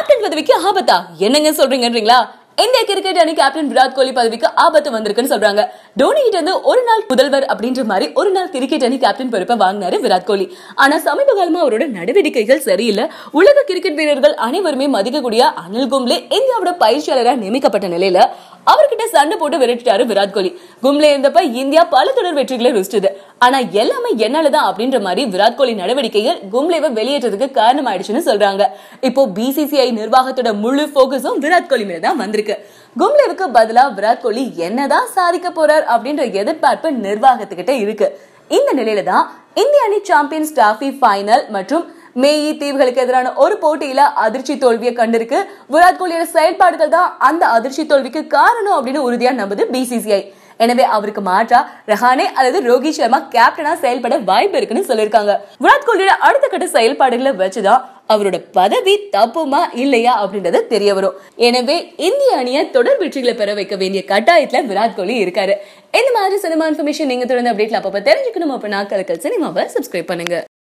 captain பதவிக்கு ஆபத்தா என்னங்க சொல்றீங்கன்றீங்களா இந்திய கிரிக்கெட் அணி கேப்டன் விராட் கோலி பதவிக்கு ஆபத்து வந்திருக்குன்னு சொல்றாங்க டோனி கிட்ட இருந்து ஒரு நாள் முதல்வர் அப்படின்ற மாதிரி ஒரு நாள் கிரிக்கெட் அணி கேப்டன் பொறுப்பை வாங்கினாரு விராட் கோலி ஆனா சமீப காலமா அவரோட நடவடிக்கைகள் சரியில்லை உலக கிரிக்கெட் வீரர்கள் அனைவருமே மதிக்கக்கூடிய அனில் கும்ப்ளே இந்தியாவோட பயிற்சியாளராக நியமிக்கப்பட்ட நிலையில அவர்கிட்ட சண்டை போட்டு விரட்டிட்டாரு விராட் கோலி கும்ப்ளே இருந்தப்ப இந்தியா பல தொடர் வெற்றிகளை ருச்சிட்டது ஆனா எல்லாமே என்னாலதான் அப்படின்ற மாதிரி விராட் கோலி நடவடிக்கைகள் கும்ப்ளேவை வெளியேற்றதுக்கு காரணம் ஆயிடுச்சுன்னு சொல்றாங்க இப்போ பிசிசிஐ நிர்வாகத்தோட முழு போக்கஸும் விராட் கோலி மேல தான் வந்திருக்கு கும்ப்ளேவுக்கு பதிலா விராட் கோலி என்னதான் சாதிக்க போறார் அப்படின்ற எதிர்பார்ப்பு நிர்வாகத்துக்கிட்ட இருக்கு இந்த நிலையில தான் இந்திய அணி சாம்பியன்ஸ் டிராபி ஃபைனல் மற்றும் மேயி தீவுகளுக்கு எதிரான ஒரு போட்டியில அதிர்ச்சி தோல்வியை கண்டிருக்கு விராட் கோலியோட செயல்பாடுகள் தான் அந்த அதிர்ச்சி தோல்விக்கு காரணம் அப்படின்னு உறுதியா நம்புது பிசிசிஐ எனவே அவருக்கு மாற்றா ரஹானே அல்லது ரோஹித் சர்மா கேப்டனா செயல்பட வாய்ப்பு இருக்குன்னு சொல்லியிருக்காங்க விராட் கோலியோட அடுத்த கட்ட செயல்பாடுகளை வச்சுதான் அவரோட பதவி தப்புமா இல்லையா அப்படின்றது தெரிய வரும் எனவே இந்திய அணியை தொடர் வெற்றிகளை பெற வைக்க வேண்டிய கட்டாயத்துல விராட் கோலி இருக்காரு இந்த மாதிரி சினிமா இன்ஃபர்மேஷன் நீங்க தொடர்ந்து அப்டேட்ல அப்பப்ப தெரிஞ்சுக்கணும் அப்படின்னா கலக்கல் சினிமாவை சப்ஸ்கிரைப் பண்ணுங்க